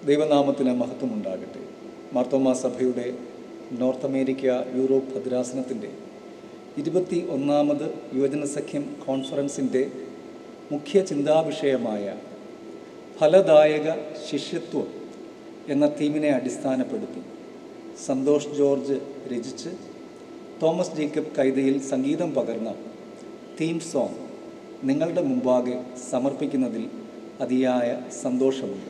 ദൈവനാമത്തിന് മഹത്വമുണ്ടാകട്ടെ മാർത്തോമാ സഭയുടെ നോർത്ത് അമേരിക്ക യൂറോപ്പ് ഭദ്രാസനത്തിൻ്റെ ഇരുപത്തി ഒന്നാമത് യുവജനസഖ്യം കോൺഫറൻസിൻ്റെ മുഖ്യ ചിന്താവിഷയമായ ഫലദായക ശിഷ്യത്വം എന്ന തീമിനെ അടിസ്ഥാനപ്പെടുത്തി സന്തോഷ് ജോർജ് രചിച്ച് തോമസ് ജേക്കബ് കൈതയിൽ സംഗീതം പകർന്ന തീം സോങ് നിങ്ങളുടെ മുമ്പാകെ സമർപ്പിക്കുന്നതിൽ അതിയായ സന്തോഷമുണ്ട്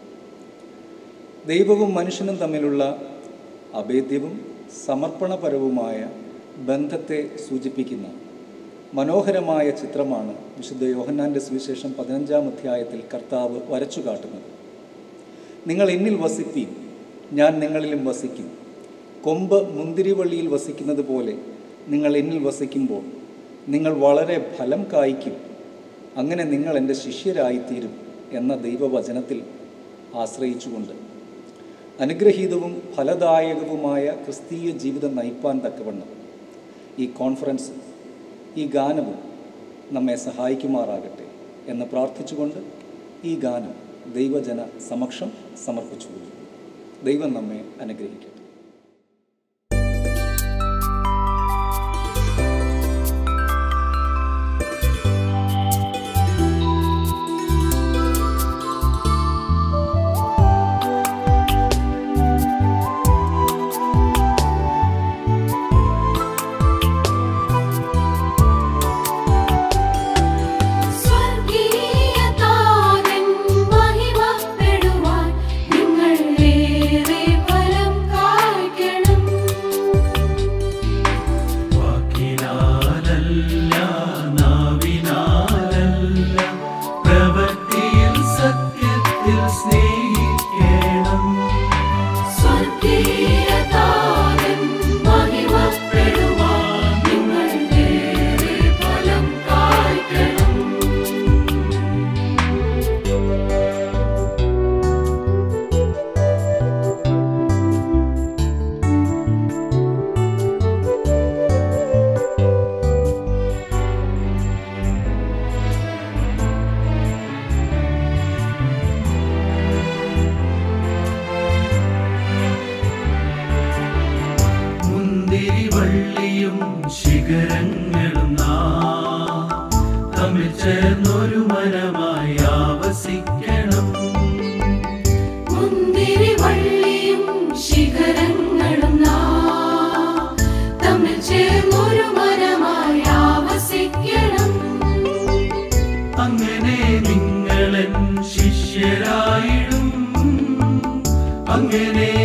ദൈവവും മനുഷ്യനും തമ്മിലുള്ള അഭേദ്യവും സമർപ്പണപരവുമായ ബന്ധത്തെ സൂചിപ്പിക്കുന്ന മനോഹരമായ ചിത്രമാണ് വിശുദ്ധ യോഹന്നാൻ്റെ സുവിശേഷം പതിനഞ്ചാം അധ്യായത്തിൽ കർത്താവ് വരച്ചു കാട്ടുന്നത് നിങ്ങൾ എന്നിൽ വസിപ്പീൻ ഞാൻ നിങ്ങളിലും വസിക്കും കൊമ്പ് മുന്തിരിവള്ളിയിൽ വസിക്കുന്നത് പോലെ നിങ്ങൾ എന്നിൽ വസിക്കുമ്പോൾ നിങ്ങൾ വളരെ ഫലം കായ്ക്കും അങ്ങനെ നിങ്ങൾ എൻ്റെ ശിഷ്യരായിത്തീരും എന്ന ദൈവവചനത്തിൽ ആശ്രയിച്ചുകൊണ്ട് അനുഗ്രഹീതവും ഫലദായകവുമായ ക്രിസ്തീയ ജീവിതം നയിപ്പാൻ തക്കവണ്ണം ഈ കോൺഫറൻസ് ഈ ഗാനവും നമ്മെ സഹായിക്കുമാറാകട്ടെ എന്ന് പ്രാർത്ഥിച്ചുകൊണ്ട് ഈ ഗാനം ദൈവജന സമക്ഷം സമർപ്പിച്ചു ദൈവം നമ്മെ അനുഗ്രഹിക്കട്ടെ സ്വർഗീയതാതൻ മഹിമപ്പെടുവാൻ നിങ്ങൾ ഏറെ ഫലം കായ്ക്കണം വാക്കിനാലല്ല നാവിനാലല്ല പ്രവൃത്തിയിൽ സത്യത്തിൽ സ്നേഹിക്കണം സ്വർഗീയതാതൻ മഹിമപ്പെടുവാൻ നിങ്ങൾ ഏറെ ഫലം കായ്ക്കണം മുന്തിരിവള്ളിയും ശിഖരങ്ങളും നാം തമ്മിൽ ചേർന്നൊരു മരമായി ആവസിക്കണം മുന്തിരിവള്ളിയും ശിഖരങ്ങളും നാം തമ്മിൽ ചേർന്നൊരു മരമായി ആവസിക്കണം അങ്ങനെ നിങ്ങളൻ ശിഷ്യരായിടും അങ്ങനെ